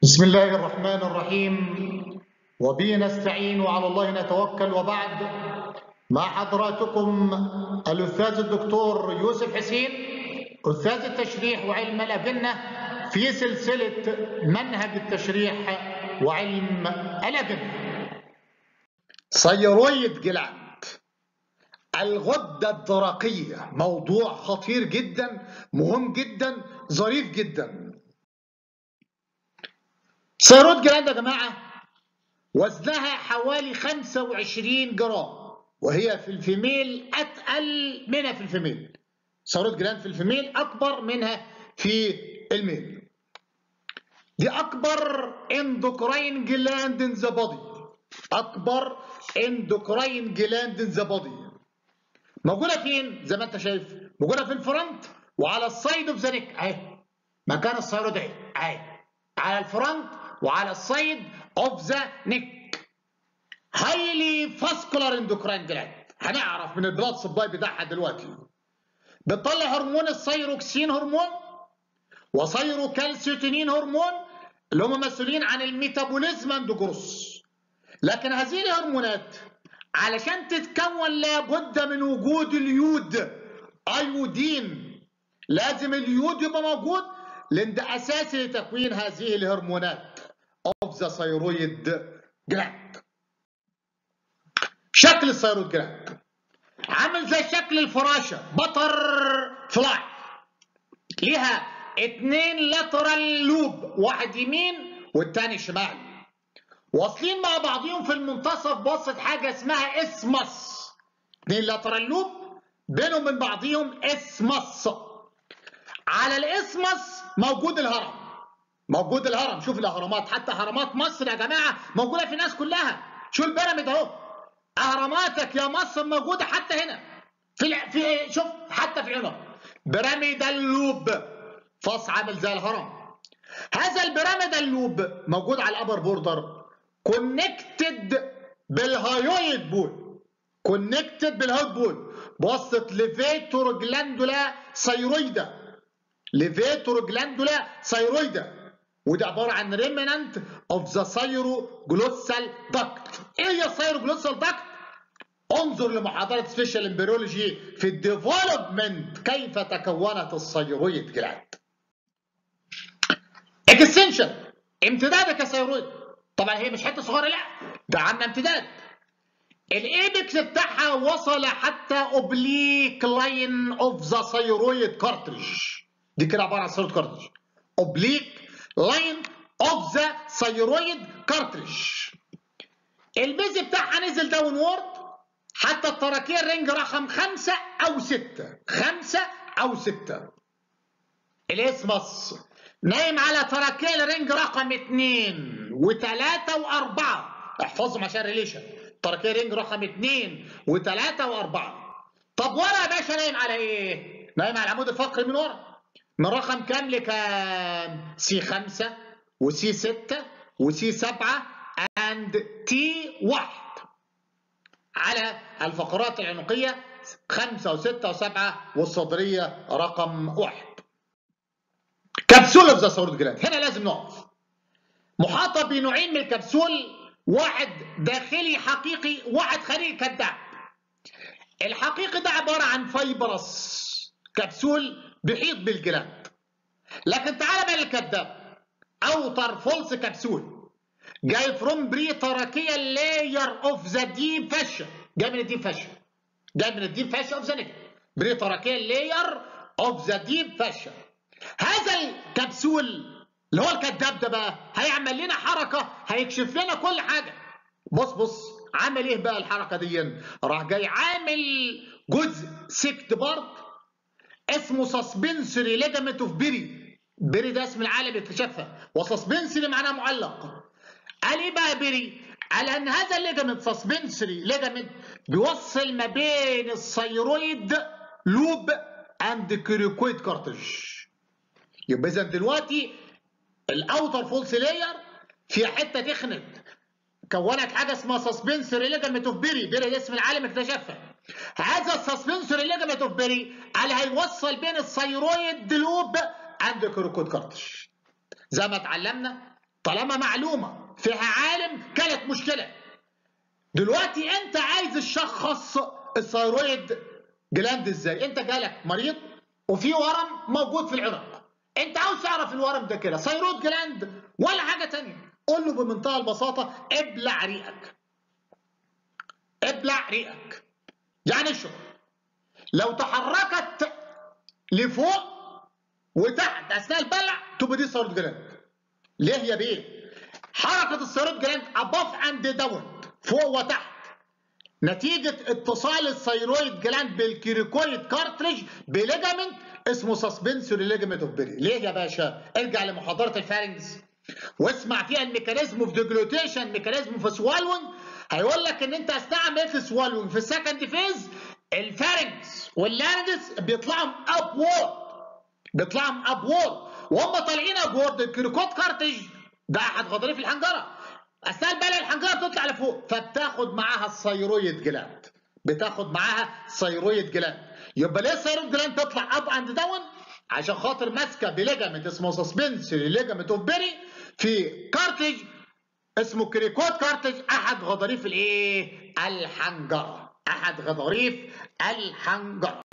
بسم الله الرحمن الرحيم وبه نستعين وعلى الله نتوكل وبعد مع حضراتكم الأستاذ الدكتور يوسف حسين أستاذ التشريح وعلم الأجنة في سلسلة منهج التشريح وعلم الأجنة سيرويد جلاند الغدة الدرقية موضوع خطير جدا مهم جدا ظريف جدا سيرويد جلاند يا جماعة وزنها حوالي 25 جرام وهي في الفيميل أتقل منها في الفيميل سيرويد جلاند في الفيميل أكبر منها في الميل دي أكبر اندوكراين جلاند ان ذا بودي أكبر اندوكراين جلاند ان ذا بودي موجودة فين؟ زي ما أنت شايف موجودة في الفرونت وعلى السايد اوف ذا نيك أهي مكان الثيرويد أهي أهي على الفرونت وعلى السايد اوف ذا نيك هايلي فاسكولار اندوكراين جلاند هنعرف من البلاد سبلاي بتاعها دلوقتي بتطلع هرمون الثيروكسين هرمون وثيروكالسيوتينين هرمون اللي هم مسؤولين عن الميتابوليزم اند جروس لكن هذه الهرمونات علشان تتكون لابد من وجود اليود ايودين لازم اليود يبقى موجود لان ده اساسي لتكوين هذه الهرمونات اوف ذا ثيرويد جلاند شكل الثيرويد جلاند عامل زي شكل الفراشه بطر فلاي ليها اتنين لاترال لوب واحد يمين والتاني شمال واصلين مع بعضهم في المنتصف بوسط حاجه اسمها اسمس اتنين لاترال لوب بينهم من بعضهم اسمس على الاسمس موجود الهرم موجود الهرم شوف الاهرامات حتى اهرامات مصر يا جماعه موجوده في الناس كلها شو البيراميد اهو اهراماتك يا مصر موجوده حتى هنا في في شوف حتى في هنا بيراميد اللوب فص عامل زي الهرم هذا البيراميد اللوب موجود على الابر بوردر كونكتد بالهايويد بول كونكتد بالهايويد بول بواسطه ليفيتور جلاندولا ثيرويدا ليفيتور جلاندولا ثيرويدا وده عباره عن ريمننت اوف ذا ثايرو جلوسال داكت ايه هي الثايرو جلوسال داكت انظر لمحاضره سبيشال امبريولوجي في الديفلوبمنت كيف تكونت الثيرويد جلاند اكستنشن امتداد كثيرويد طبعا هي مش حته صغيره لا ده عامله امتداد الايبكس بتاعها وصل حتى اوبليك لاين اوف ذا ثيرويد كارتريج دي كده عباره عن ثيرويد كارتريج اوبليك لاين اوف ذا ثيرويد كارتريج البيز بتاعها نزل داون وورد حتى التراكيه الرينج رقم خمسة أو ستة خمسة أو ستة الاسمس نايم على تراكيه الرينج رقم اثنين وثلاثة وأربعة احفظهم عشان ريليشن تراكيه رينج رقم اثنين وثلاثة وأربعة طب ورا يا باشا نايم على إيه؟ نايم على العمود الفقري من ورا من رقم كام لكام؟ سي خمسة وسي ستة وسي سبعة اند تي واحد على الفقرات العنقية خمسة وستة وسبعة والصدرية رقم واحد كبسول اوف ذا ثيرويد جلاند هنا لازم نقف محاطة بنوعين من الكبسول واحد داخلي حقيقي واحد خارجي كذاب الحقيقي ده عبارة عن فايبرس كبسول بيحيط بالجلاند لكن تعالى بقى للكذاب اوتر فولس كبسول جاي فروم بري تراكية لاير اوف ذا ديب فاشن جاي من الديب فاشن جاي من الديب فاشن اوف ذا نيك بري تراكية لاير اوف ذا ديب فاشن هذا الكبسول اللي هو الكذاب ده بقى هيعمل لنا حركة هيكشف لنا كل حاجة بص بص عمل ايه بقى الحركة دي راح جاي عامل جزء سكت بارت اسمه سسبنسوري ليجامنت اوف بيري بيري ده اسم العالم اكتشفها وسسبنسوري معناه معلق قال ايه بقى بيري؟ قال ان هذا الليجامنت سسبنسوري ليجامنت بيوصل ما بين الثيرويد لوب اند كريكويد كارتج يبقى اذا دلوقتي الاوتر فولس لاير فيها حته تخنت كونت حاجه اسمها سسبنسوري ليجامنت اوف بيري بيري ده اسم العالم اكتشفها هذا السسبنسوري ليجامنت اوف بيري قال هيوصل بين الثيرويد لوب اند كريكويد كارتج زي ما اتعلمنا طالما معلومه فيها عالم كانت مشكله دلوقتي انت عايز تشخص الثيرويد جلاند ازاي انت جالك مريض وفي ورم موجود في العرق انت عاوز تعرف الورم ده كده ثيرويد جلاند ولا حاجه تانية قول له بمنتهى البساطه ابلع ريقك ابلع ريقك يعني شو لو تحركت لفوق وتحت اثناء البلع تبقى دي ثيرويد جلاند ليه يا بيه حركه الثيرويد جلاند اباف اند داون فوق وتحت نتيجة اتصال الثيرويد جلاند بالكيريكويد كارتريج بليجامنت اسمه سسبنسوري ليجامنت اوف بيري ليه يا باشا ارجع لمحاضرة الفارنجز واسمع فيها الميكانيزم اوف ديجلوتيشن ميكانيزم اوف سوالوينج هيقول لك ان انت اثناء عمليه السوالوينج في السكند فيز الفارنجز واللارنجز بيطلعوا اب وورد بيطلعوا اب وورد وهم طالعين اب وورد الكيريكويد كارتريج ده احد غضاريف الحنجره اثناء البلع الحنجره بتطلع لفوق فبتاخد معاها الثيرويد جلاند بتاخد معاها ثيرويد جلاند يبقى ليه الثيرويد جلاند تطلع اب اند داون عشان خاطر ماسكه بليجامنت اسمه سسبنسري ليجامنت اوف بيري في كارتج اسمه كريكوت كارتج احد غضاريف الايه الحنجره احد غضاريف الحنجره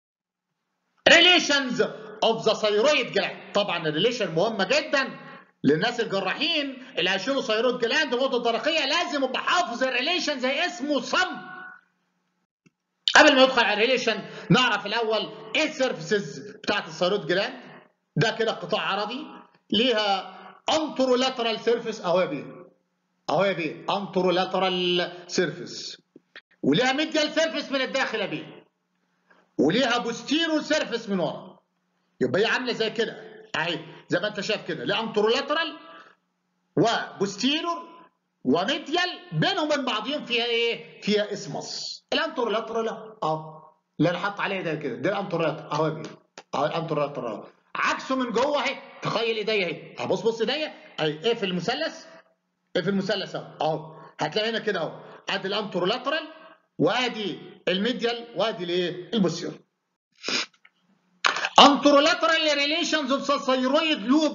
ريليشنز اوف ذا ثيرويد جلاند طبعا الريليشن مهمه جدا للناس الجراحين اللي هيشيلوا ثيرويد جلاند غده درقيه لازم يبقى حافظ الريليشن زي اسمه صم قبل ما ندخل على الريليشن نعرف الاول ايه السيرفيسز بتاعت الثيرويد جلاند ده كده قطاع عرضي ليها انترولاترال سيرفيس اهو يا بيه اهو يا بيه انترولاترال سيرفيس وليها ميديال سيرفيس من الداخل يا بيه وليها بوستيرو سيرفيس من ورا يبقى هي عامله زي كده اهي زي ما انت شايف كده ليه انترولاترال وبوستيرور وميديال بينهم وبين بعضهم فيها ايه؟ فيها اسمس الانترولاترال اه اللي انا حاطط عليه ده كده ده الانترولاترال اهو يا بيه اهو الانترولاترال عكسه من جوه اهي تخيل ايديا اهي بص بص ايديا اهي ايه في المثلث ايه في المثلث اهو اهو هتلاقي هنا كده اهو ادي الانترولاترال وادي الميديال وادي الايه البوستيرور انترولاترال ريليشنز اوف ثيرويد لوب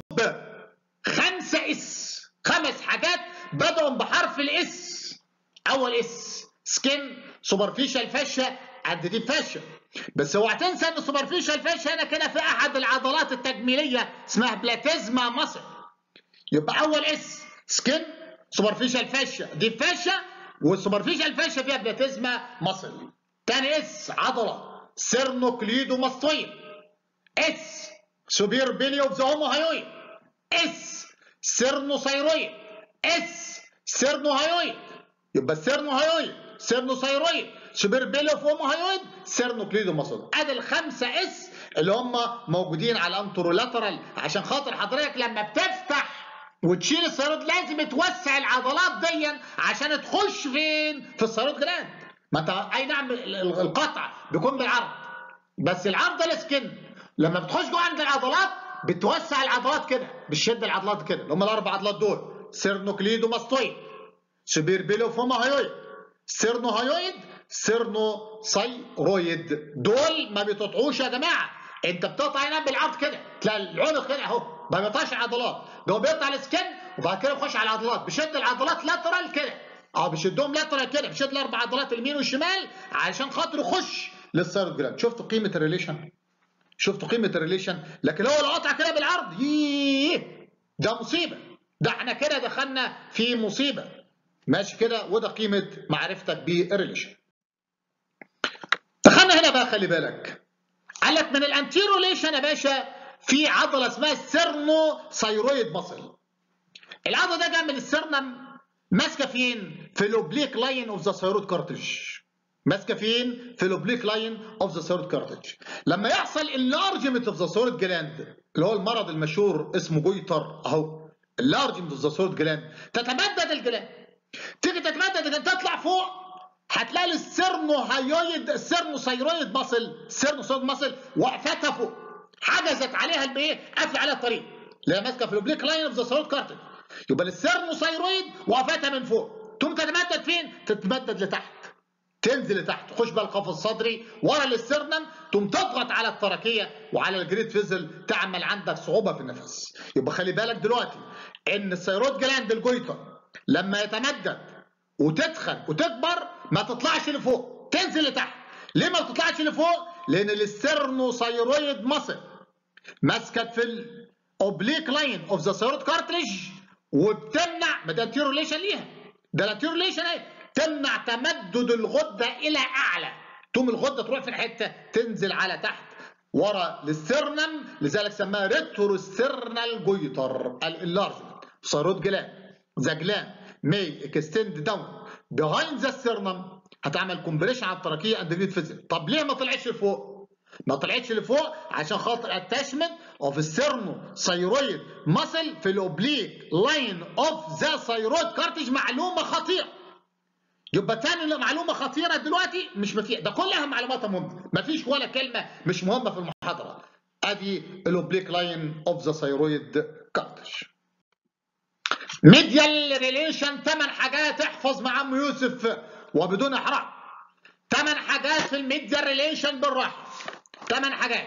خمسه اس خمس حاجات بدأوا بحرف الاس اول اس سكين سوبرفيشال فاشا قد دي فاشا بس اوعى تنسى ان السوبرفيشال فاشا هنا كده في احد العضلات التجميليه اسمها بلاتيزما مصر يبقى اول اس سكين سوبرفيشال فاشا دي فاشا والسوبرفيشال فاشا فيها بلاتيزما مصل تاني اس عضله سيرنوكليدو ماستويد اس سوبير بيلي اوف ذا هوموهايويد اس سيرنوثايرويد اس سيرنوهايويد يبقى السيرنوهايويد سيرنوثايرويد سوبير بيلي اوف هوموهايويد سيرنوكليدو ماسل ادي الخمسه اس اللي هم موجودين على الانترولاترال عشان خاطر حضرتك لما بتفتح وتشيل الثيرويد لازم توسع العضلات دي عشان تخش فين؟ في الثيرويد جلاند ما انت اي نعم القطع بيكون بالعرض بس العرض ده السكن لما بتخش جوه عند العضلات بتوسع العضلات كده بتشد العضلات كده اللي هم الاربع عضلات دول سيرنوكليدو ماستويد سوبيربيلو فوماهايويد سيرنوهايويد سيرنوسايرويد دول ما بيتقطعوش يا جماعه انت بتقطع هنا بالعرض كده تلاقي العنق كده اهو ما بيقطعش العضلات ده هو بيقطع السكن وبعد كده يخش على العضلات بيشد العضلات لاترال كده اه بيشدهم لاترال كده بيشد الاربع عضلات اليمين والشمال علشان خاطر يخش للثيرد جلاند شفتوا قيمه الريليشن شفتوا قيمه الريليشن لكن هو لو قطع كده بالعرض ييه ده مصيبه ده احنا كده دخلنا في مصيبه ماشي كده وده قيمه معرفتك بالريليشن دخلنا هنا بقى خلي بالك قال لك من الانتيروليشن يا باشا في عضله اسمها السيرنو ثايرويد ماسل العضله ده جايه من السيرنم ماسكه فين في الاوبليك لاين اوف ذا ثايرويد كارتج ماسكه فين في الاوبليك لاين اوف ذا ثايرويد كارتج لما يحصل انلارجمنت اوف ذا ثايرويد جلاند اللي هو المرض المشهور اسمه جويتر اهو اللارجمنت اوف ذا ثايرويد جلاند تتمدد الجلاند تيجي تتمدد الجلاند تطلع فوق هتلاقي السيرنو هايويد السيرنو ثايرويد ماسل السيرنو ثايرويد ماسل وقفتها فوق حجزت عليها الايه قافله عليها الطريق اللي هي ماسكه في الاوبليك لاين اوف ذا ثايرويد كارتج يبقى السيرنو ثايرويد وقفتها من فوق تقوم تتمدد فين؟ تتمدد لتحت تنزل لتحت تخش بقى القفص الصدري ورا الاسترنم تقوم تضغط على التركيه وعلى الجريد فيزل تعمل عندك صعوبه في النفس يبقى خلي بالك دلوقتي ان الثيرويد جلاند الجويتر لما يتمدد وتدخل وتكبر ما تطلعش لفوق تنزل لتحت ليه ما بتطلعش لفوق لان السترنوثيرويد ماسل مسكت في الاوبليك لاين اوف ذا ثيرويد كارتريج وبتمنع ما ده انتيروليشن ليها ده الانتيروليشن اهي تمنع تمدد الغده الى اعلى تقوم الغده تروح في الحته تنزل على تحت ورا الاسترنم لذلك سماها ريتروسترنال جويتر الانلارجمنت ثيرويد جلاند ذا جلاند may extend down behind the sternum هتعمل كومبريشن على التراكيه اند جريد فيزيك طب ليه ما طلعتش لفوق؟ ما طلعتش لفوق عشان خاطر اتاشمنت اوف السيرنو ثيرويد ماسل في الاوبليك لاين اوف ذا ثيرويد كارتج معلومه خطيره يبقى تاني معلومه خطيره دلوقتي مش مفيش ده كلها معلومات مهمه مفيش ولا كلمه مش مهمه في المحاضره ادي الاوبليك لاين اوف ذا ثيرويد كارتج ميديال ريليشن ثمان حاجات احفظ مع عم يوسف وبدون احراج ثمان حاجات في الميديال ريليشن بالراحه ثمان حاجات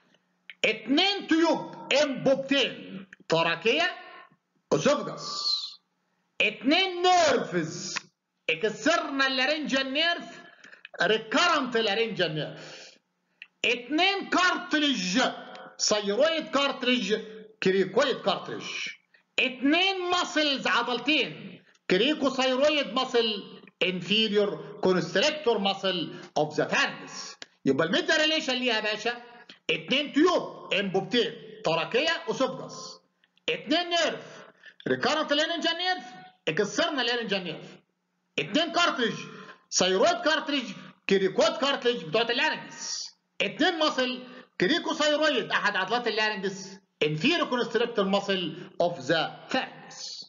اتنين تيوب انبوبتين تراكيه اسوفجس اتنين نيرفز اكسرنا اللارنجال نيرف ريكارنت لارنجال نيرف اتنين كارتريج ثيرويد كارتريج كريكويد كارتريج اتنين ماسلز عضلتين كريكو ثيرويد ماسل inferior constrictor muscle of the phalanx يبقى الميدا ريليشن ليها يا باشا اتنين تيوب انبوبتين تراكيه اسوفجس اتنين نيرف ريكارنت لارنجال نيرف اكسرنا لارنجال نيرف اتنين كارتريج ثيرويد كارتريج كريكوت كارتريج بتوعت اللارنجس اتنين ماسل كريكو ثيرويد احد عضلات اللارنجس inferior constrictor muscle of the phalanx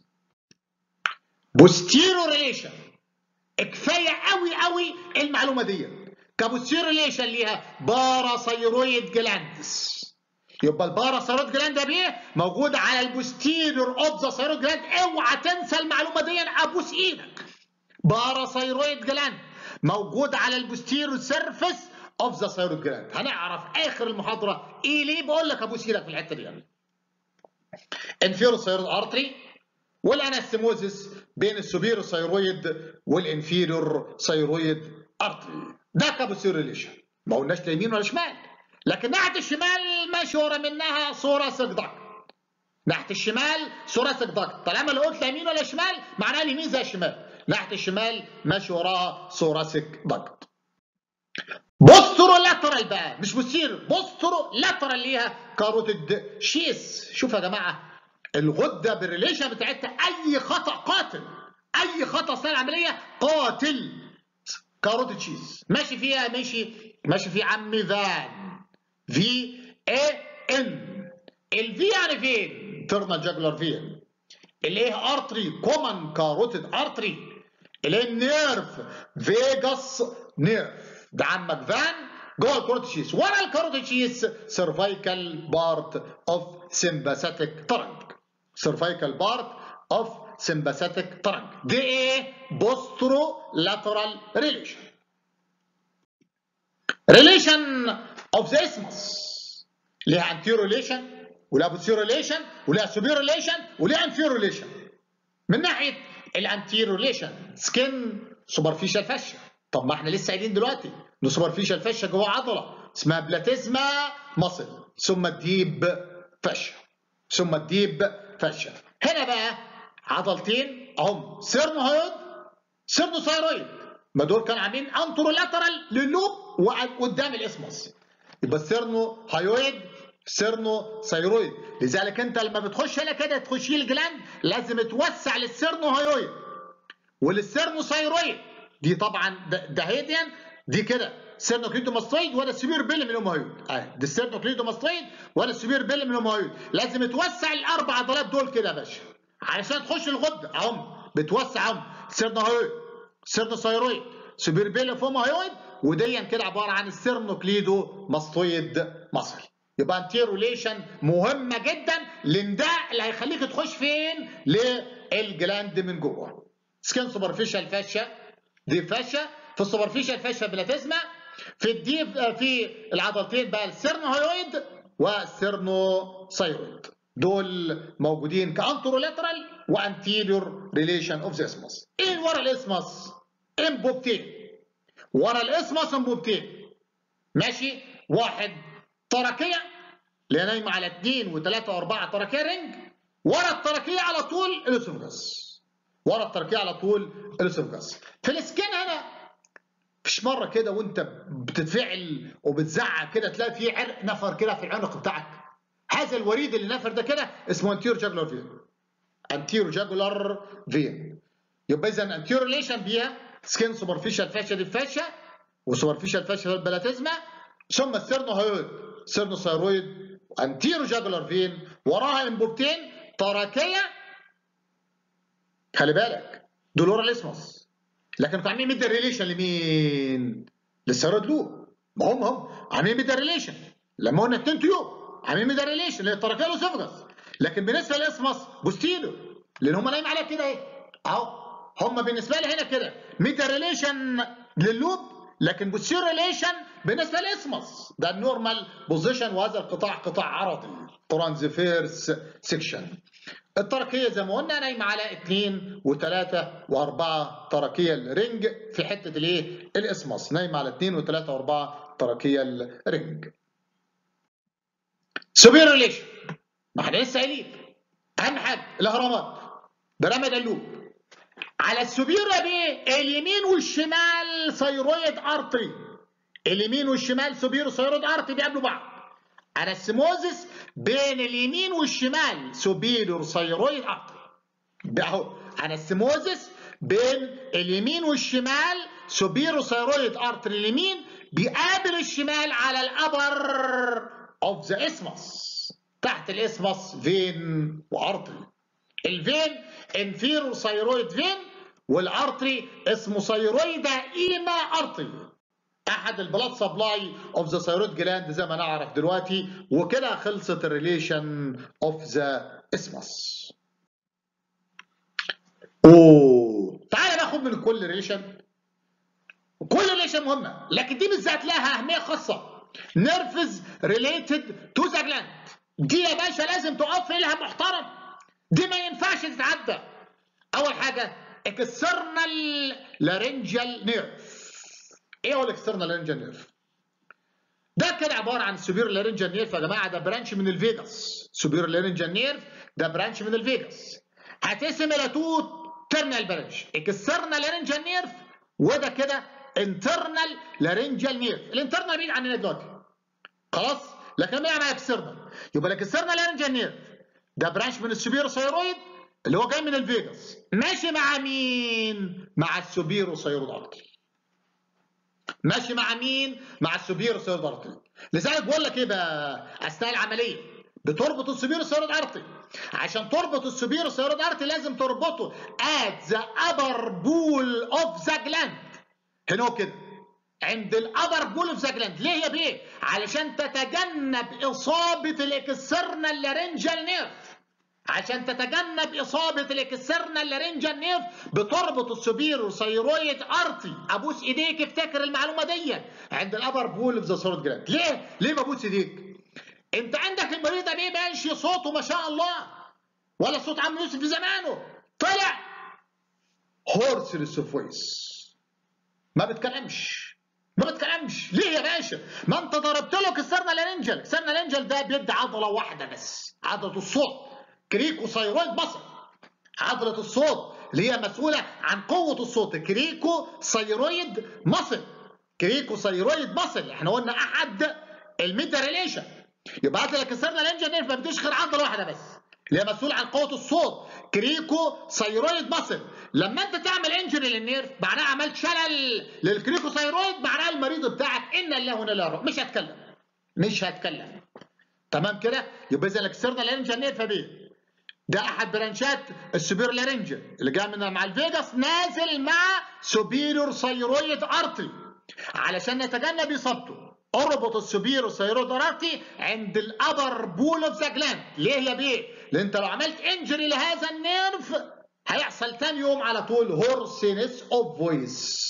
posterior relation كفايه قوي قوي المعلومه دي كابوستير ريليشن ليها باراثيرويد جلاندس يبقى الباراثيرويد جلاند ده بيه موجود على البوستيريور اوف ذا ثيرويد جلاند اوعى تنسى المعلومه دي ابوس ايدك باراثيرويد جلاند موجود على البوستيريور سيرفيس اوف ذا ثيرويد جلاند هنعرف اخر المحاضره ايه ليه بقول لك ابوس ايدك في الحته دي يعني انفيرو ثيرويد ارتري والانستموزس بين السوبيرو ثيرويد والانفيريور ثيرويد ارتري ده كابوسير ريليشن ما قلناش لا يمين ولا شمال لكن ناحيه الشمال مشهوره منها صوره سكدك ناحيه الشمال صوره سكدك طالما لو قلت لا يمين ولا شمال معناها اليمين زي الشمال ناحيه الشمال ماشي وراها ثوراسيك دكت بوسترو لاترال بقى مش بوستير بوسترو لاترال ليها كاروتيد شيس شوف يا جماعه الغده بالريليشن بتاعتها اي خطا قاتل اي خطا اثناء العمليه قاتل كاروتيد شيس ماشي فيها ماشي ماشي في عم فان في اي ان الفي يعني فين؟ ترنا جاجلر فين اللي هي ارتري كومن كاروتيد ارتري اللي هي النيرف فيجاس نيرف ده عمك فان جوه الكاروتيد ورا الكاروتيد سيرفايكال بارت اوف سمباثيك ترنك سيرفايكال بارت اوف سمباثيك ترنك دي ايه بوسترو لاترال ريليشن ريليشن اوف ذا اسمس ليها انتيرو ريليشن ولها بوستيرو ريليشن ولها سوبيرو ريليشن ولها انفيرو ريليشن من ناحيه الانتيرو ريليشن سكن سوبرفيشال فاشيا طب ما احنا لسه قايلين دلوقتي ان سوبرفيشال فاشيا جوه عضله اسمها بلاتيزما مصل ثم الديب فاشيا ثم الديب فاشيا هنا بقى عضلتين اهم سيرنوهيد سيرنوثايرويد ما دول كانوا عاملين انترو لاترال للوب وقدام الاسمس يبقى السيرنو هايويد سيرنو ثايرويد لذلك انت لما بتخش هنا كده تخش الجلاند لازم توسع للسيرنو هايويد وللسيرنو ثايرويد دي طبعا دهيديان دي كده سيرنوكليدوماستويد ولا السبير بيل من الهومويد اهي دي السيرنوكليدوماستويد ولا السبير بيل من الهومويد لازم توسع الاربع عضلات دول كده يا باشا علشان تخش الغده اهم بتوسع اهم سيرنوهويد سيرنوثايرويد سبير بيل فوموهويد وديا كده عباره عن السيرنوكليدوماستويد مصل يبقى انتيروليشن مهمه جدا لان ده اللي هيخليك تخش فين للجلاند من جوه سكين سوبرفيشال فاشيا دي فاشيا في السوبرفيشال فاشيا بلاتيزما في الديب في العضلتين بقى السيرنوهيرويد والسيرنوثايرويد دول موجودين كانترولاترال وانتيريور ريليشن اوف ذا اسمس ايه ورا الاسمس انبوبتين ورا الاسمس انبوبتين ماشي واحد تركيه اللي هي نايمه على اثنين وثلاثه واربعه تركيه رنج ورا التركيه على طول الاسوفجاس ورا التركيه على طول الاسوفجاس في السكين هنا مفيش مره كده وانت بتتفعل وبتزعق كده تلاقي في عرق نفر كده في العنق بتاعك هذا الوريد اللي نفر ده كده اسمه انتيرو جاجولار فين انتيرو جاجولار فين يبقى اذا انتيرو ريليشن بيها سكين سوبرفيشال فاشيا دي فاشيا وسوبرفيشال فاشيا بلاتيزما ثم السيرنوهيد سيرنوثايرويد انتيرو جاجولار فين وراها انبوبتين تراكيه خلي بالك دول ورا الاسمس لكن انتوا عاملين ميد ريليشن لمين؟ للثيرويد لوب ما هم هم عاملين ميد ريليشن لما قلنا اتنين تيوب عاملين ميد ريليشن للتراكيه والاسوفجس لكن بالنسبه للاسمس بوستيلو لان هم نايم عليها كده اهي اهو هم بالنسبه لي هنا كده ميد ريليشن لللوب لكن بوستيرو ريليشن بالنسبه للاسمس ده النورمال بوزيشن وهذا القطاع قطاع عرضي ترانزفيرس سيكشن التركيه زي ما قلنا نايمه على اثنين وثلاثه واربعه تركيه الرنج في حته الايه؟ الاسمس نايمه على اثنين وثلاثه واربعه تركيه الرنج. سوبير ريليشن ما احنا لسه قايلين اهم حاجه الاهرامات ده رمى دلوب على السوبيرا دي اليمين والشمال ثيرويد ارتري اليمين والشمال سوبيرو ثيرويد ارتري بيقابلوا بعض انستموزس بين اليمين والشمال سوبيريور ثيرويد ارتري اهو انستموزس بين اليمين والشمال سوبيرو ثيرويد ارتري اليمين بيقابل الشمال على الابر اوف ذا اسمس تحت الاسمس فين وارتري الفين انفيرو ثيرويد فين والارتري اسمه ثيرويدا ايما ارتري احد البلاد سبلاي اوف ذا ثيرويد جلاند زي ما نعرف دلوقتي وكده خلصت الريليشن اوف ذا اسمس اوه تعالى ناخد من كل ريليشن كل ريليشن مهمه لكن دي بالذات لها اهميه خاصه نيرفز ريليتد تو ذا جلاند دي يا باشا لازم تقف لها محترم دي ما ينفعش تتعدى اول حاجه اكسترنال لارنجال نيرف ايه هو الاكسترنال لارنجال نيرف ده كده عباره عن سوبير لارنجال نيرف يا جماعه ده برانش من الفيجاس سوبير لارنجال نيرف ده برانش من الفيجاس هتقسم الى تو ترنال برانش اكسترنال لارنجال نيرف وده كده انترنال لارنجال نيرف الانترنال بعيد عننا دلوقتي خلاص لكن ما يعني اكسترنال يبقى الاكسترنال لارنجال نيرف ده برانش من السوبيرو ثيرويد اللي هو جاي من الفيجاس ماشي مع مين؟ مع السوبيرو ثيرويد ارتري ماشي مع مين؟ مع السوبيرو ثيرويد ارتري لذلك بقول لك ايه بقى اثناء العمليه بتربط السوبيرو ثيرويد ارتري عشان تربط السوبيرو ثيرويد ارتري لازم تربطه at the upper pool of the gland هنا هو كده عند الابر بول اوف ذا جلاند ليه يا بيه؟ علشان تتجنب اصابه الاكسترنال لارنجال نيرف عشان تتجنب اصابه الاكسترنال لارنجال نيرف بتربط السوبيرو ثيرويد ارتي ابوس ايديك افتكر المعلومه دي عند الابر بول اوف ذا ثيرويد جلاند ليه؟ ليه ببوس ايديك؟ انت عندك المريض ده ماشي صوته ما شاء الله ولا صوت عم يوسف في زمانه طلع هورسلس فويس ما بتكلمش ما بتكلمش ليه يا باشا ما انت ضربت له كسرنا لارنجل كسرنا لارنجل ده بيدي عضله واحده بس عضله الصوت كريكو ثيرويد مصل عضله الصوت اللي هي مسؤوله عن قوه الصوت كريكو ثيرويد مصل كريكو ثيرويد مصل احنا قلنا احد الميدا ريليشن يبقى عضله كسرنا لارنجل نيرف ما بتديش غير عضله واحده بس اللي هي مسؤول عن قوه الصوت كريكو ثيرويد مصل لما انت تعمل انجري للنيرف معناها عملت شلل للكريكو ثيرويد معناها المريض بتاعك ان الله هنا لا روح مش هتكلم مش هتكلم تمام كده يبقى اذا الاكسترنال لارنجال نيرف بيه ده احد برانشات السوبير لارنجال اللي جاي من مع الفيجاس نازل مع سوبيريور ثيرويد ارتري علشان نتجنب اصابته اربط السوبيرو ثيرويد ارتري عند الابر بول اوف ذا جلاند ليه يا بيه؟ لان انت لو عملت انجري لهذا النيرف هيحصل تاني يوم على طول هورسينس اوف فويس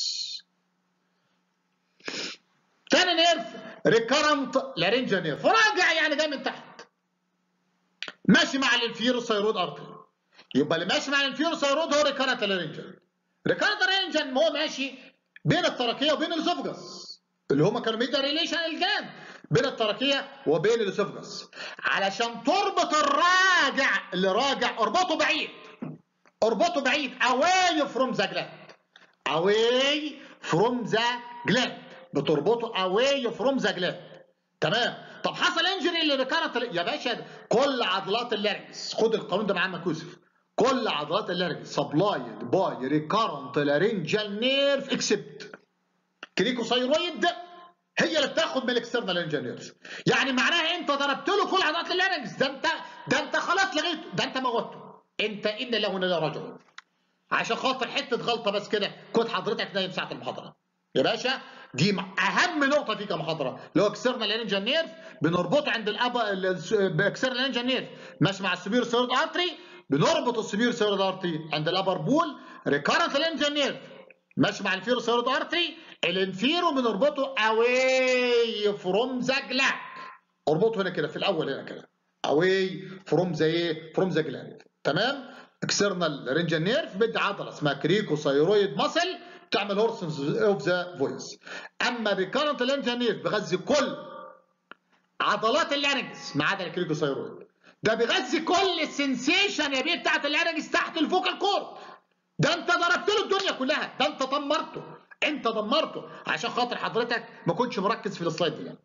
تاني نيرف ريكرنت لارنجا نيرف راجع يعني جاي من تحت ماشي مع الانفيرو ثايرويد ارتري يبقى اللي ماشي مع الانفيرو ثايرويد هو ريكارنت لارنجل ريكارنت لارنجل هو ماشي بين التركيه وبين الاسوفجس اللي هما كانوا ميدا ريليشن الجان بين التركيه وبين الاسوفجس علشان تربط الراجع اللي راجع اربطه بعيد اربطه بعيد away from the gland away from the gland بتربطه away from the gland تمام طب حصل انجري اللي ريكارنت يا باشا كل عضلات اللارنجس خد القانون ده معاه مكوسف كل عضلات اللارنجس سبلايد باي ريكارنت لارنجال نيرف اكسبت كريكوثايرويد هي اللي بتاخد من الاكسترنال انجينيرز يعني معناها انت ضربت له كل عضلات اللارنجس ده انت ده انت خلاص لغيته ده انت موته انت ان له لا رجل عشان خاطر حته غلطه بس كده كنت حضرتك نايم ساعه المحاضره يا باشا دي اهم نقطه في كمحاضره اللي هو اكسترنال انجن نيرف بنربطه عند الابا اكسترنال انجن نيرف ماشي مع السبير سيرد ارتري بنربط السبير سيرد ارتري عند الابر بول ريكارنت انجن نيرف ماشي مع الفيرو سيرد ارتري الانفيرو بنربطه اواي فروم ذا جلاند اربطه هنا كده في الاول هنا كده اواي فروم ذا ايه فروم ذا جلاند تمام اكسترنال رينجن نيرف بدي عضله اسمها كريكو ثايرويد ماسل تعمل هورسنز اوف ذا فويس اما الريكارنت لارنجن نيرف بيغذي كل عضلات اللارنجس ما عدا الكريكو ثايرويد ده بيغذي كل السنسيشن يا بيه بتاعت اللارنجس تحت الفوكال كورد ده انت ضربت له الدنيا كلها ده انت دمرته انت دمرته عشان خاطر حضرتك ما كنتش مركز في السلايد دي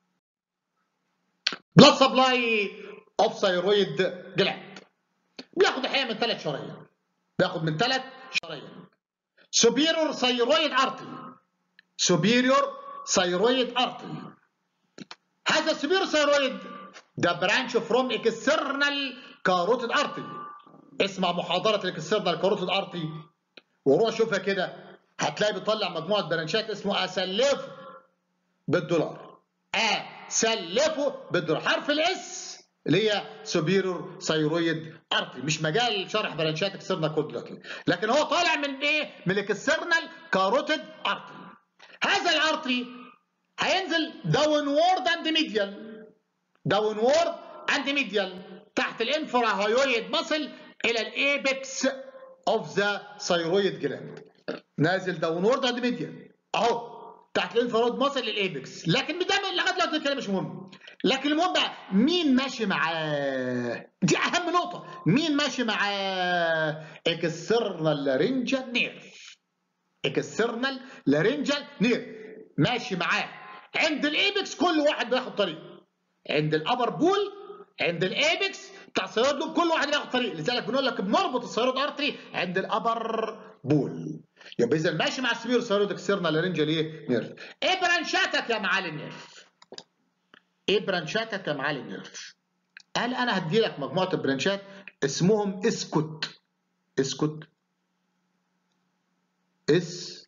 بلاد سبلاي اوف ثايرويد جلاند بياخد الحقيقه من ثلاث شرايين بياخد من ثلاث شرايين superior thyroid artery superior thyroid artery هذا superior thyroid ده برانش فروم external carotid artery اسمع محاضرة الاكسترنال كاروتيد ارتري وروح شوفها كده هتلاقي بيطلع مجموعة برانشات اسمه اسلفه بالدولار اسلفه بالدولار حرف الاس اللي هي سوبيرور ثايرويد ارتري مش مجال شرح برانشات اكسترنال كود دلوقتي لكن هو طالع من ايه؟ من الاكسترنال كاروتيد ارتري هذا الارتري هينزل داون وورد اند ميديال داون وورد اند ميديال تحت الانفرا هايويد ماسل الى الايبكس اوف ذا ثايرويد جلاند نازل داون وورد اند ميديال اهو تحت الانفراد ماسل للايبكس لكن ده لغايه دلوقتي الكلام مش مهم لكن المهم بقى مين ماشي معاه دي اهم نقطه مين ماشي معاه اكسترنال لارنجال نيرف اكسترنال لارنجال نيرف ماشي معاه عند الايبكس كل واحد بياخد طريق عند الابر بول عند الايبكس بتاع الثيرويد دول كل واحد بياخد طريق لذلك بنقول لك بنربط الثيرويد ارتري عند الابر بول يبقى اذا ماشي مع السبير ثيرويد اكسترنال لارنجال ايه نيرف ايه برانشاتك يا معالي نيرف ايه برانشاتك يا معالي نيرف قال انا هدي لك مجموعه البرانشات اسمهم اسكت اسكت اس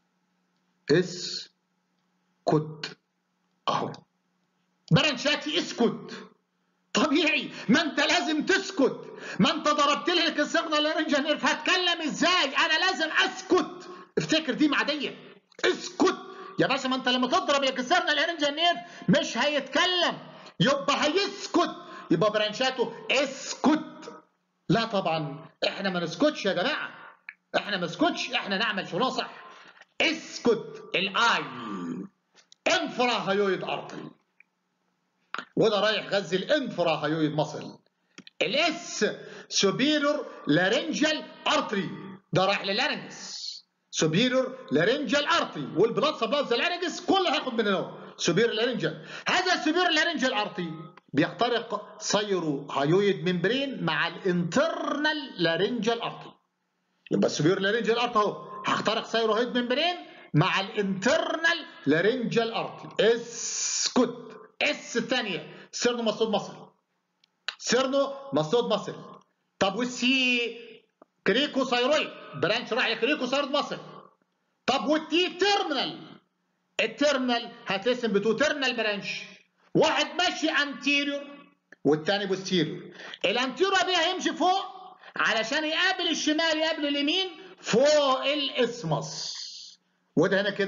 اس كت اهو برانشاتي اسكت طبيعي ما انت لازم تسكت ما انت ضربت لي الكسرنا لارنجا نيرف هتكلم ازاي انا لازم اسكت افتكر دي معديه اسكت يا باشا ما انت لما تضرب الكسرنا لارنجا نيرف مش هيتكلم يبقى هيسكت يبقى برانشاته اسكت لا طبعا احنا ما نسكتش يا جماعه احنا ما نسكتش احنا نعمل شغلنا صح اسكت الاي انفرا هايويد ارتري وده رايح غزي الانفرا هايويد مصل الاس سوبيرور لارنجال ارتري ده رايح للارنجس سوبيرور لارنجال ارتري والبلاد سبلاي اوف ذا لارنجس كله هياخد من هنا سوبيرور لارنجال هذا السوبيرور لارنجال ارتري بيخترق سيرو هايويد ممبرين مع الانترنال لارنجال ارتري يبقى السوبيرور لارنجال ارتري اهو هخترق سيرو هايويد ممبرين مع الانترنال لارنجال ارتري اسكت اس الثانيه سيرنو مسدود مصل سيرنو مسدود مصل طب والسي كريكو ثايرويد برانش راح لكريكو ثايرويد مصل طب والتي تيرمينال التيرمينال هتقسم بتو تيرمينال برانش واحد ماشي انتيريور والثاني بوستيريور الانتيريور دي هيمشي فوق علشان يقابل الشمال يقابل اليمين فوق الاسمس وده هنا كده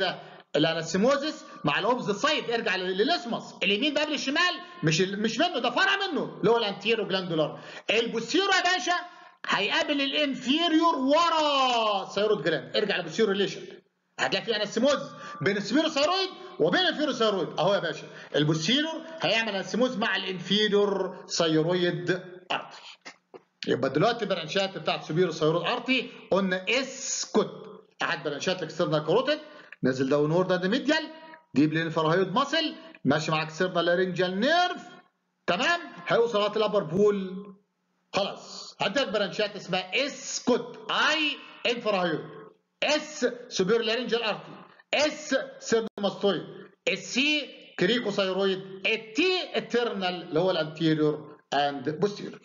الانستيموزس مع الاوبزيت سايد ارجع للاسمس اليمين ده قبل الشمال مش مش منه ده فرع منه اللي هو الانتيرو جلاندولار البوستيرو يا باشا هيقابل الانفيريور ورا ثيرويد جلاند ارجع للبوستيرو ريليشن هتلاقي في انستيموز بين السبيرو ثيرويد وبين الانفيريور ثيرويد اهو يا باشا البوستيرور هيعمل انستيموز مع الانفيريور ثيرويد ارتري يبقى دلوقتي البرانشات بتاعت سوبيرو ثيرويد ارتري قلنا اسكت احد برانشات الاكسترنال كاروتيد نازل داون وورد اند ميديال ديب للفراهيود ماسل ماشي مع اكسترنال لارنجال نيرف تمام هيوصل لغايه الابر بول خلاص عندك برانشات اسمها اسكت اي انفراهيود اس سوبير لارنجال ارتري اس سيرنوماستويد السي كريكوثايرويد التي الترنال اللي هو الانتيريور اند بوستيريور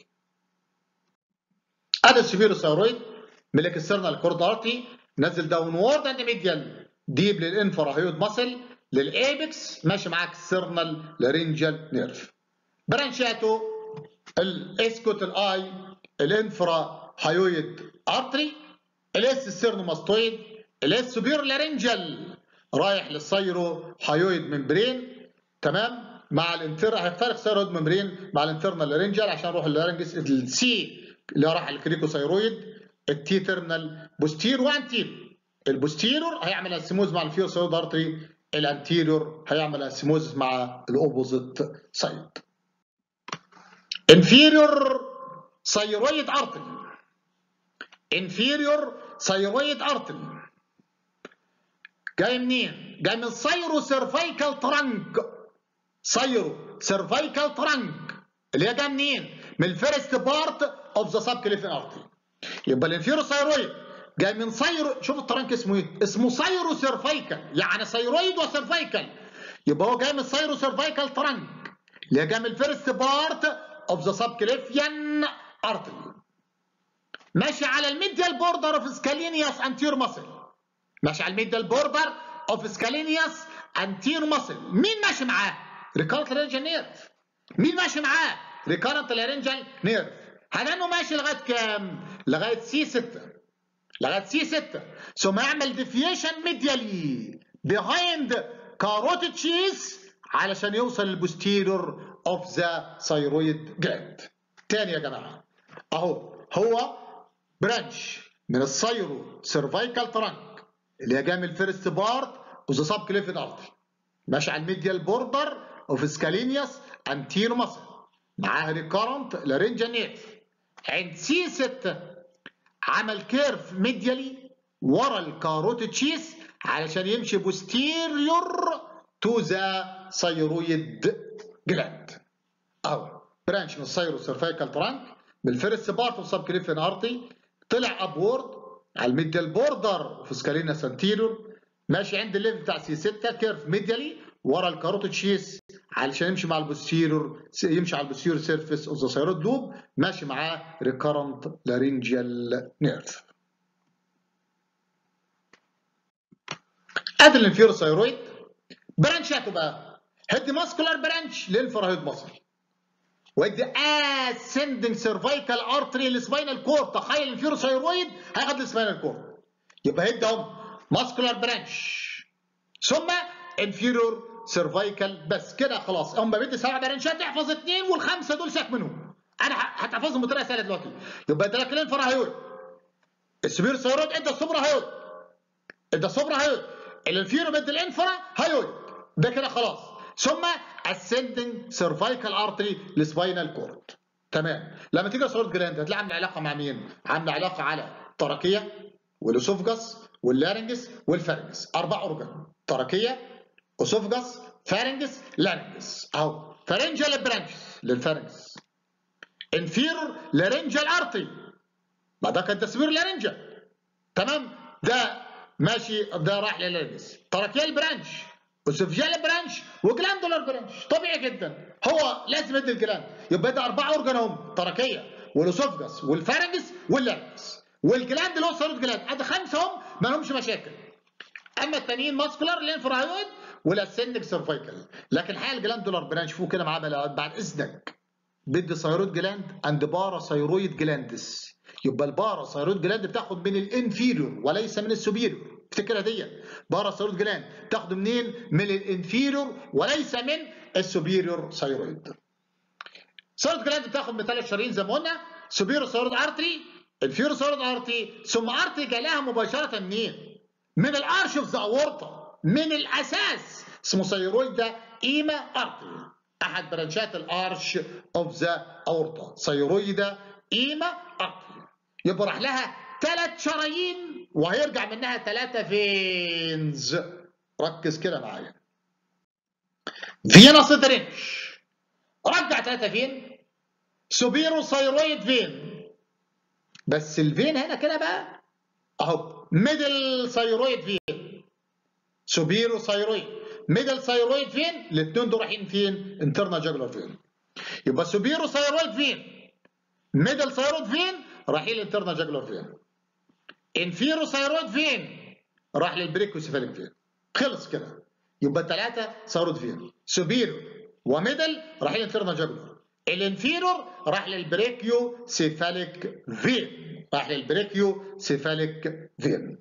ادي السوبير ثايرويد من الاكسترنال كورد ارتري نزل داون وورد اند ميديال ديب للانفراهيود ماسل للايبكس ماشي معاك السيرنال لارنجال نيرف برانشاته الاسكوت الاي الانفرا هايويد ارتري الاس السيرنوماستويد الاس سوبير لارنجال رايح للسيرو هايويد ممبرين تمام مع الانتر هيخترق سيرويد ممبرين مع الانترنال لارنجال عشان نروح اللارنجس السي اللي راح الكريكوثايرويد التي تيرمينال بوستير وانتير البوستيرور هيعمل اسيموز مع الفيوسايد ارتري الانتيريور هيعمل اسيموز مع الاوبوزيت سايد انفيريور ثايرويد ارتري انفيريور ثايرويد ارتري جاي منين؟ جاي من سايرو سيرفايكال ترانك سايرو سيرفايكال ترانك اللي هي جايه منين؟ من الفيرست بارت اوف ذا سب كليفين ارتري يبقى الانفيرو ثايرويد جاي من سايرو شوف الترانك اسمه ايه؟ اسمه سايرو سيرفايكال يعني ثايرويد وسيرفايكال يبقى هو جاي من سايرو سيرفايكال ترانك اللي هي جاي من الفيرست بارت اوف ذا سب كليفيان ارتري ماشي على الميديال بوردر اوف سكالينياس انتير ماسل ماشي على الميديال بوردر اوف سكالينياس انتير ماسل مين ماشي معاه؟ ريكارنت لارنجال نيرف مين ماشي معاه؟ ريكارنت لارنجال نيرف هنانه ماشي لغايه كام؟ لغايه سي 6 لغايه سي 6 ثم يعمل ديفيشن ميديالي بيهايند كاروتيد تشيز علشان يوصل للبوستيرور اوف ذا ثايرويد جلاند تاني يا جماعه اهو هو برانش من السايرو سيرفايكال ترانك اللي هي جايه من الفيرست بارت اوف ذا سب كليفيد ارتري ماشي على الميديال بوردر اوف سكالينياس انتيرو ماسل معاها ريكارنت لارنجا نيرف عند سي 6 عمل كيرف ميديالي ورا الكاروتيد تشيس علشان يمشي بوستيريور تو ذا ثايرويد جلاند اهو برانش من السايرو سيرفايكال ترانك بالفيرست بارت اوف سب كليفين ارتري طلع ابورد على الميديال بوردر في سكالينا سانتيرور ماشي عند الليفل بتاع سي 6 كيرف ميديالي ورا الكاروتيد شيس علشان يمشي مع البوستيرور يمشي على البوستيرور سيرفيس اوف ذا ثايرويد لوب ماشي معاه ريكارنت لارنجيال نيرف ادي الانفيرو ثايرويد برانشاته بقى هيد ماسكولار برانش للفراهيد مصل وادي اسندنج سيرفايكال ارتري للسباينال كورد تخيل الانفيرو ثايرويد هياخد السباينال كورد يبقى هيد اهو ماسكولار برانش ثم انفيرور سيرفايكال بس كده خلاص هم بدي سبع برانشات احفظ اثنين والخمسه دول ساك منهم انا هتحفظهم بطريقه سهله دلوقتي يبقى ده لك الانفرا هيود السبير ثايرويد ادى السوبرا هيود ادى السوبرا هيود الانفيرو بدي الانفرا هيود ده كده خلاص ثم ascending cervical artery لسباينال كورد تمام لما تيجي صوره جراند هتلاقي عامله علاقه مع مين؟ عامله علاقه على التراكيه والاسوفجس واللارنجس والفارنجس اربع اورجان تراكيه اسوفجس فارنجس لارنجس اهو فارنجال برانشز للفارنجس انفيرور لارنجال ارتري ما ده كان تصوير لارنجال تمام ده ماشي ده راح للارنجس تراكيال برانش وسوفجيال برانش وجلاندولار برانش طبيعي جدا هو لازم يدي الجلاند يبقى ده اربعه اورجان هم تراكيه والاسوفجس والفارنجس واللارنجس والجلاند اللي هو صاروت جلاند ادي خمسه هم ما لهمش مشاكل اما التانيين ماسكولار لينفراهيود والاسندك سيرفايكال لكن الحقيقه الجلاندولار برانش فوق كده معاه بعد اذنك بدي ثايرويد جلاند اند بارا ثايرويد جلاندس يبقى الباراثايرويد جلاند بتاخد من الانفيريور وليس من السوبيريور افتكرها دي باراثايرويد جلاند بتاخد منين من الانفيريور وليس من السوبيريور ثايرويد ثايرويد جلاند بتاخد من ثلاث شرايين زي ما قلنا سوبيريور ثايرويد ارتري انفيريور ثايرويد ارتري ثم ارتري جالها مباشره منين من الارش اوف ذا اورتا من الاساس اسمه ثايرويد ده ايما ارتري احد برانشات الارش اوف ذا اورتا ثايرويد ايما ارتري يبقى راح لها ثلاث شرايين وهيرجع منها ثلاثه فينز ركز كده معايا فينس درينش رجع ثلاثه فين سوبيرو ثايرويد فين بس الفين هنا كده بقى اهو ميدل ثايرويد فين سوبيرو ثايرويد ميدل ثايرويد فين الاثنين دول رايحين فين انترنال جاجولار فين يبقى سوبيرو ثايرويد فين ميدل ثايرويد فين رايحين الانترنال جاجولار فين انفيرو ثايرويد فين راح للبريكوسيفاليك فين خلص كده يبقى ثلاثه ثايرويد فين سوبيرو وميدل رايحين الانترنال جاجولار الانفيرور راح للبريكيو سيفاليك فين راح للبريكيو سيفاليك فين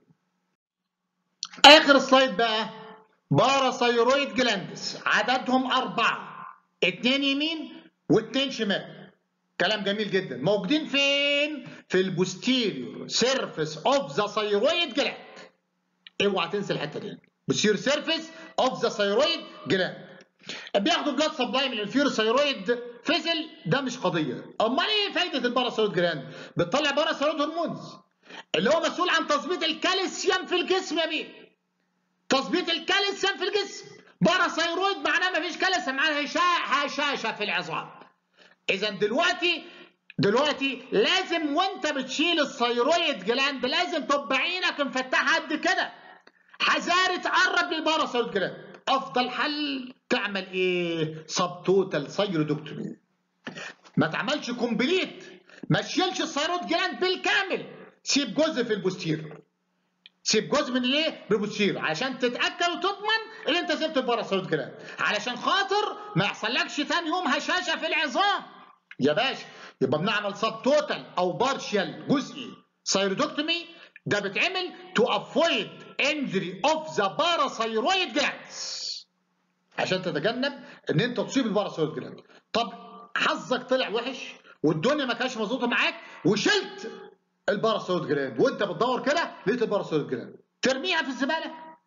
اخر سلايد بقى باراثايرويد جلاندس عددهم اربعه اتنين يمين واتنين شمال كلام جميل جدا موجودين فين في البوستيريور سيرفيس اوف ذا ثايرويد جلاند اوعى تنسى الحته دي بوستيريور سيرفيس اوف ذا ثايرويد جلاند بياخدوا بلاد سبلاي من الفيور ثايرويد فيزل ده مش قضيه امال ايه فايده الباراثايرويد جلاند بتطلع باراثايرويد هرمونز اللي هو مسؤول عن تظبيط الكالسيوم في الجسم يا بيه تظبيط الكالسيوم في الجسم باراثايرويد معناه مفيش كالسيوم معناها هشاشه في العظام اذا دلوقتي دلوقتي لازم وانت بتشيل الثايرويد جلاند لازم تبقى عينك مفتحه قد كده حذاري تقرب للباراثايرويد جلاند افضل حل تعمل ايه سب توتال ثايرودكتومي ما تعملش كومبليت ما تشيلش الثايرويد جلاند بالكامل سيب جزء في البوستير سيب جزء من الايه بالبوستير عشان تتاكد وتضمن ان انت سبت الباراثايرويد جلاند علشان خاطر ما يحصلكش ثاني يوم هشاشه في العظام يا باشا يبقى بنعمل سب توتال او بارشال جزئي ثايرودكتومي ده بيتعمل تو افويد انجري اوف ذا باراثايرويد جلاندز عشان تتجنب ان انت تصيب الباراثايرويد جلاند طب حظك طلع وحش والدنيا ما كانتش مظبوطه معاك وشلت الباراثايرويد جلاند وانت بتدور كده لقيت الباراثايرويد جلاند ترميها في الزباله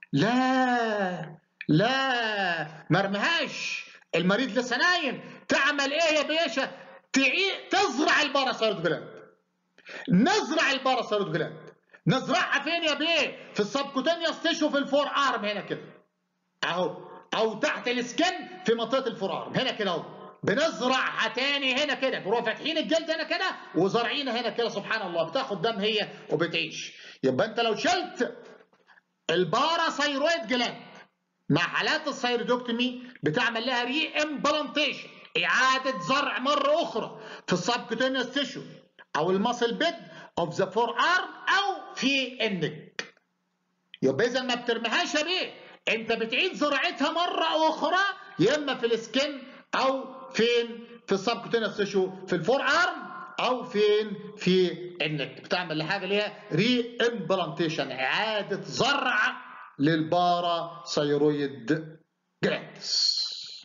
لا لا ما ارميهاش المريض لسه نايم تعمل ايه يا باشا تزرع الباراثايرويد جلاند نزرع الباراثايرويد جلاند نزرعها فين يا بيه في السبكوتينيوس تيشو في الفور ارم هنا كده اهو او تحت السكن في منطقه الفور ارم هنا كده اهو بنزرعها تاني هنا كده بنروح فاتحين الجلد هنا كده وزارعينها هنا كده سبحان الله بتاخد دم هي وبتعيش يبقى انت لو شلت الباراثايرويد جلاند مع حالات الثايرودكتومي بتعمل لها ري امبلانتيشن اعاده زرع مره اخرى في السبكوتينيوس تيشو او الماسل بيد اوف ذا فور ارم او في النك يبقى اذا ما بترميهاش يا بيه انت بتعيد زراعتها مره اخرى يا اما في السكن او فين في السبكوتينيوس تيشو في الفور ارم او فين في النك بتعمل لحاجه ليها ري امبلانتيشن اعاده زرع للبارا ثايرويد جلاندز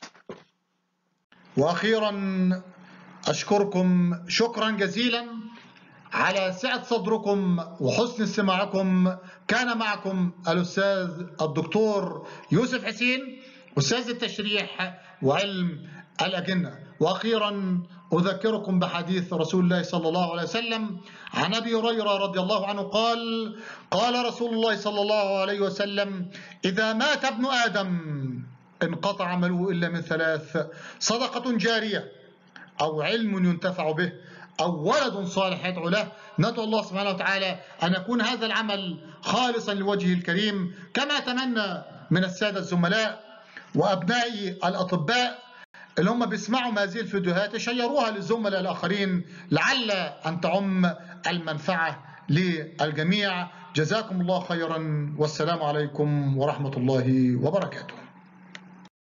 واخيرا اشكركم شكرا جزيلا على سعة صدركم وحسن استماعكم كان معكم الأستاذ الدكتور يوسف حسين أستاذ التشريح وعلم الأجنة وأخيرا أذكركم بحديث رسول الله صلى الله عليه وسلم عن أبي هريرة رضي الله عنه قال قال رسول الله صلى الله عليه وسلم إذا مات ابن آدم انقطع عمله إلا من ثلاث صدقة جارية أو علم ينتفع به أو ولد صالح يدعو له ندعو الله سبحانه وتعالى أن يكون هذا العمل خالصا لوجهه الكريم كما أتمنى من السادة الزملاء وأبنائي الأطباء اللي هم بيسمعوا هذه الفيديوهات يشيروها للزملاء الآخرين لعل أن تعم المنفعة للجميع جزاكم الله خيرا والسلام عليكم ورحمة الله وبركاته